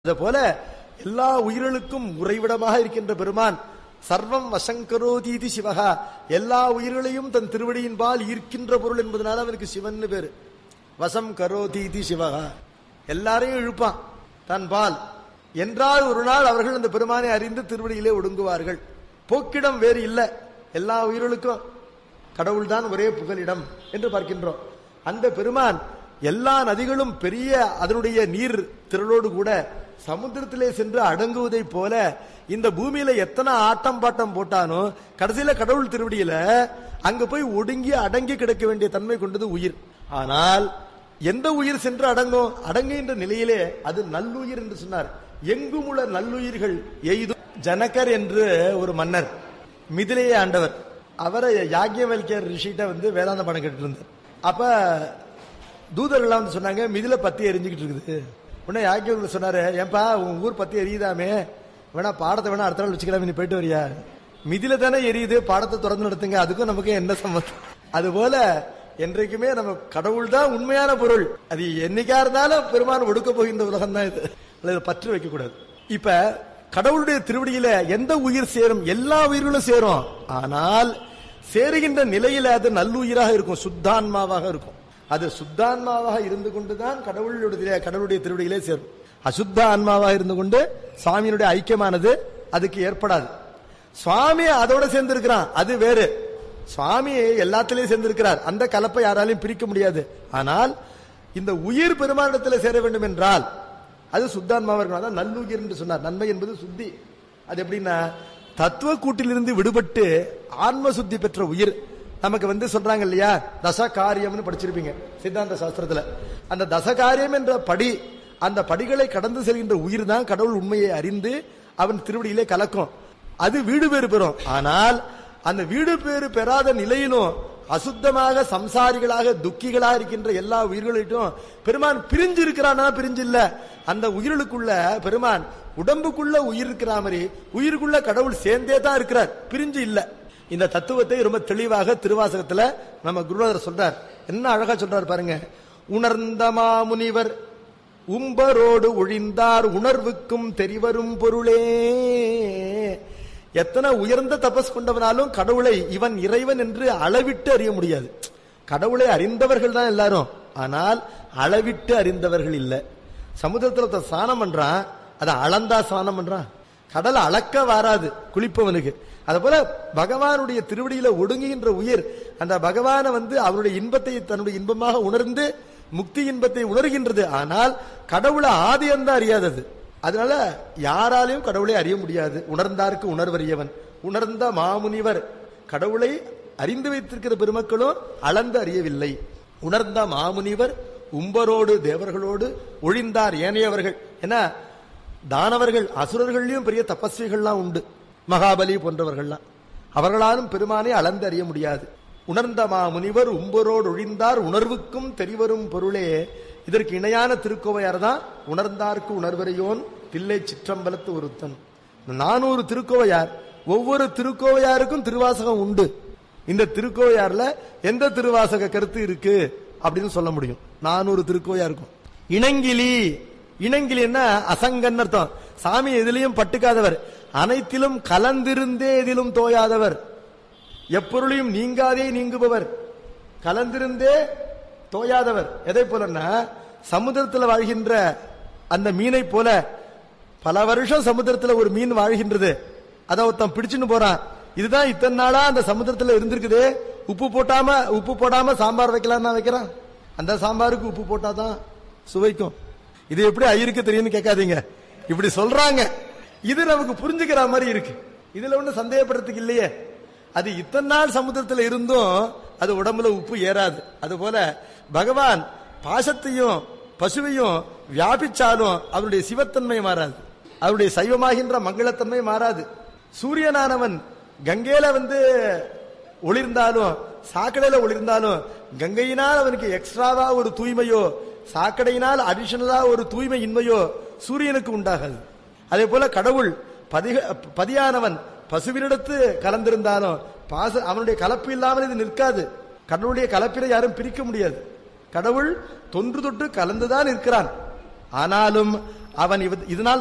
அதே போல எல்லா உயிர்களுக்கும் உறைவிடமாக இருக்கின்ற பெருமான் சர்வம் வசங்கரோதீதி சிவகா எல்லா உயிர்களையும் தன் திருவடியின்பால் ஈர்க்கின்ற பொருள் என்பதனால அவனுக்கு சிவன் பேரு வசம் கரோதீதி சிவகா எல்லாரையும் இழுப்பான் தன் பால் என்றால் ஒரு நாள் அவர்கள் அந்த பெருமானை அறிந்து திருவடியிலே ஒடுங்குவார்கள் போக்கிடம் வேறு இல்லை எல்லா உயிர்களுக்கும் கடவுள்தான் ஒரே புகலிடம் என்று பார்க்கின்றோம் அந்த பெருமான் எல்லா நதிகளும் பெரிய அதனுடைய நீர் திரளோடு கூட சமுத்திரத்திலே சென்று அடங்குவதைப் போல இந்த பூமியில எத்தனை ஆட்டம் பாட்டம் போட்டானோ கடைசியில கடவுள் திருவடியில அங்க போய் ஒடுங்கி அடங்கி கிடக்க வேண்டிய தன்மை கொண்டது உயிர் ஆனால் எந்த உயிர் சென்று அடங்கும் அடங்குகின்ற நிலையிலே அது நல்லுயிர் என்று சொன்னார் எங்குமுள்ள நல்லுயிர்கள் எய்தும் ஜனகர் என்று ஒரு மன்னர் மிதிலையே ஆண்டவர் அவரை யாக்கியவல்யர் ரிஷிட்ட வந்து வேதாந்த படம் கேட்டு இருந்தார் அப்ப தூதர்கள்லாம் வந்து சொன்னாங்க மிதில பத்தி எரிஞ்சுக்கிட்டு இருக்குது உடனே யாக்கியவர்கள் சொன்னாரு ஏன்பா உன் ஊர் பத்தி எரியுதாமே வேணா பாடத்தை வேணா அடுத்த நாள் வச்சுக்கலாம் நீ போயிட்டு வரியா மிதில தானே எரியுது பாடத்தை திறந்து நடத்துங்க அதுக்கும் நமக்கு என்ன சம்மந்தம் அது போல என்றைக்குமே நம்ம கடவுள் தான் உண்மையான பொருள் அது என்னைக்கா இருந்தாலும் பெருமான் ஒடுக்க போகின்ற உலகம் தான் இது அதுல பற்று வைக்க கூடாது இப்ப கடவுளுடைய திருவடியில எந்த உயிர் சேரும் எல்லா உயிர்களும் சேரும் ஆனால் சேருகின்ற நிலையில அது நல்லுயிராக இருக்கும் சுத்தான்மாவாக இருக்கும் அது சுத்தான்மாவாக இருந்து கொண்டுதான் கடவுளுடைய கடவுளுடைய திருவடியிலே சேரும் அசுத்த ஆன்மாவாக இருந்து கொண்டு சுவாமியினுடைய ஐக்கியமானது அதுக்கு ஏற்படாது சுவாமி அதோட சேர்ந்திருக்கிறான் அது வேறு சுவாமி எல்லாத்திலையும் சேர்ந்திருக்கிறார் அந்த கலப்பை யாராலையும் பிரிக்க முடியாது ஆனால் இந்த உயிர் பெருமானிடத்தில் சேர வேண்டும் என்றால் அது சுத்தான்மாவா இருக்கணும் அதான் நல்லுயிர் என்று சொன்னார் நன்மை என்பது சுத்தி அது எப்படின்னா தத்துவ கூட்டிலிருந்து விடுபட்டு ஆன்ம சுத்தி பெற்ற உயிர் நமக்கு வந்து சொல்றாங்க இல்லையா தச காரியம்னு படிச்சிருப்பீங்க சித்தாந்த சாஸ்திரத்துல அந்த தச காரியம் என்ற படி அந்த படிகளை கடந்து செல்கின்ற உயிர் தான் கடவுள் உண்மையை அறிந்து அவன் திருவடியிலே கலக்கும் அது வீடு பேறு பெறும் ஆனால் அந்த வீடு பேறு பெறாத நிலையிலும் அசுத்தமாக சம்சாரிகளாக துக்கிகளாக இருக்கின்ற எல்லா உயிர்களிட்டும் பெருமான் பிரிஞ்சு இருக்கிறானா பிரிஞ்சு இல்ல அந்த உயிர்களுக்குள்ள பெருமான் உடம்புக்குள்ள உயிர் இருக்கிற மாதிரி உயிருக்குள்ள கடவுள் சேர்ந்தே தான் இருக்கிறார் பிரிஞ்சு இல்ல இந்த தத்துவத்தை ரொம்ப தெளிவாக திருவாசகத்துல நம்ம குருநாதர் சொல்றார் என்ன அழகா சொல்றார் பாருங்க உணர்ந்த மாமுனிவர் உம்பரோடு ஒழிந்தார் உணர்வுக்கும் தெரிவரும் பொருளே எத்தனை உயர்ந்த தபஸ் கொண்டவனாலும் கடவுளை இவன் இறைவன் என்று அளவிட்டு அறிய முடியாது கடவுளை அறிந்தவர்கள் தான் எல்லாரும் ஆனால் அளவிட்டு அறிந்தவர்கள் இல்ல சமுத்திரத்துல ஒருத்தன் ஸ்நானம் பண்றான் அதை அளந்தா ஸ்நானம் பண்றான் கடல் அளக்க வாராது குளிப்பவனுக்கு அது போல பகவானுடைய திருவடியில ஒடுங்குகின்ற உயிர் அந்த பகவானை வந்து அவருடைய இன்பத்தை தன்னுடைய இன்பமாக உணர்ந்து முக்தி இன்பத்தை உணர்கின்றது ஆனால் கடவுளை ஆதியந்தான் அறியாதது அதனால யாராலையும் கடவுளை அறிய முடியாது உணர்ந்தாருக்கு உணர்வறியவன் உணர்ந்த மாமுனிவர் கடவுளை அறிந்து வைத்திருக்கிற பெருமக்களும் அளந்து அறியவில்லை உணர்ந்த மாமுனிவர் உம்பரோடு தேவர்களோடு ஒழிந்தார் ஏனையவர்கள் என்ன தானவர்கள் அசுரர்களையும் பெரிய தபஸ்விகள்லாம் உண்டு மகாபலி போன்றவர்கள்லாம் அவர்களாலும் பெருமானை அளந்து அறிய முடியாது உணர்ந்த மா முனிவர் உம்பரோடு ஒழிந்தார் உணர்வுக்கும் தெரிவரும் பொருளே இதற்கு இணையான திருக்கோவையார் தான் உணர்ந்தார்க்கு உணர்வரையோன் தில்லை சிற்றம்பலத்து ஒருத்தன் நானூறு திருக்கோவையார் ஒவ்வொரு திருக்கோவையாருக்கும் திருவாசகம் உண்டு இந்த திருக்கோவையார்ல எந்த திருவாசக கருத்து இருக்கு அப்படின்னு சொல்ல முடியும் நானூறு திருக்கோவையாருக்கும் இணங்கிலி இணங்கிலி என்ன அசங்கன் அர்த்தம் சாமி எதிலையும் பட்டுக்காதவர் அனைத்திலும் கலந்திருந்தே எதிலும் தோயாதவர் எப்பொருளையும் நீங்காதே நீங்குபவர் கலந்திருந்தே தோயாதவர் எதை போலன்னா சமுத்திரத்தில் வாழ்கின்ற அந்த மீனை போல பல வருஷம் சமுத்திரத்தில் ஒரு மீன் வாழ்கின்றது அதை ஒருத்தன் பிடிச்சுன்னு போறான் இதுதான் இத்தனை நாளா அந்த சமுத்திரத்தில் இருந்திருக்குது உப்பு போட்டாம உப்பு போடாம சாம்பார் வைக்கலாம் வைக்கிறான் அந்த சாம்பாருக்கு உப்பு போட்டாதான் சுவைக்கும் இது எப்படி ஐயருக்கு தெரியும்னு கேட்காதீங்க இப்படி சொல்றாங்க இது நமக்கு புரிஞ்சுக்கிற மாதிரி இருக்கு இதுல ஒண்ணு சந்தேகப்படுறதுக்கு இல்லையே அது இத்தனை நாள் சமுத்திரத்தில் இருந்தும் அது உடம்புல உப்பு ஏறாது அது போல பகவான் பாசத்தையும் பசுவையும் வியாபிச்சாலும் அவருடைய சிவத்தன்மை மாறாது அவருடைய சைவமாகின்ற மங்களத்தன்மை மாறாது சூரியனானவன் கங்கையில வந்து ஒளிர்ந்தாலும் சாக்கடையில ஒளிர்ந்தாலும் கங்கையினால் அவனுக்கு எக்ஸ்ட்ராவா ஒரு தூய்மையோ சாக்கடையினால் அடிஷனலா ஒரு தூய்மை இன்மையோ சூரியனுக்கு உண்டாகாது அதே போல கடவுள் பதிக பதியானவன் பசுவினிடத்து கலந்திருந்தாலும் பாச அவனுடைய கலப்பு இல்லாமல் இது நிற்காது கடவுளுடைய கலப்பினை யாரும் பிரிக்க முடியாது கடவுள் தொன்று தொட்டு கலந்துதான் இருக்கிறான் ஆனாலும் அவன் இவ- இதனால்